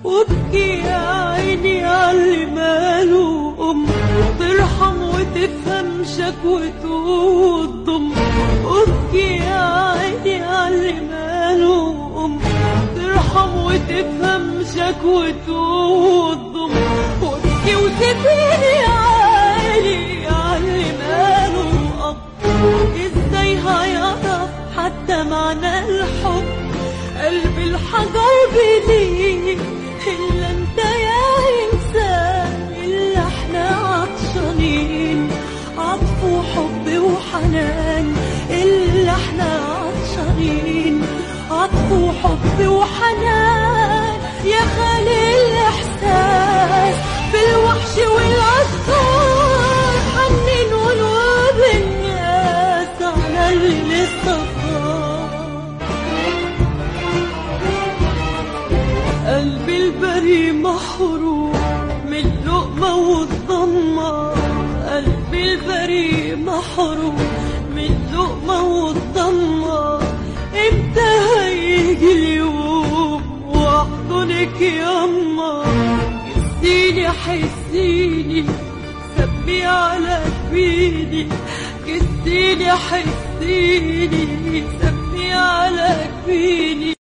وابكي يا عيني عاللي ماله أم ترحم وتفهم شكوته وتضم وابكي يا عيني عاللي ماله أم ترحم وتفهم شكوته وتضم وابكي وسيبيني عالي عاللي ماله أب ازاي هيعرف حتى معنى الحب قلب الحجر بيديك إلا انت يا إنسان إلا احنا عطشانين عطف وحب وحنان إلا احنا عطشانين عطف وحب وحنان يا خالي الإحساس بالوحش والأشجار حنين قلوب الناس على اللي صفار قلبي البري محروم من اللقمة والضمة قلبي البري محروم من اللقمة والضمة امتى هيجي اليوم واحضنك ياما كسيني حسيني سمي على كبيني كسيني حسيني سمي على كبيني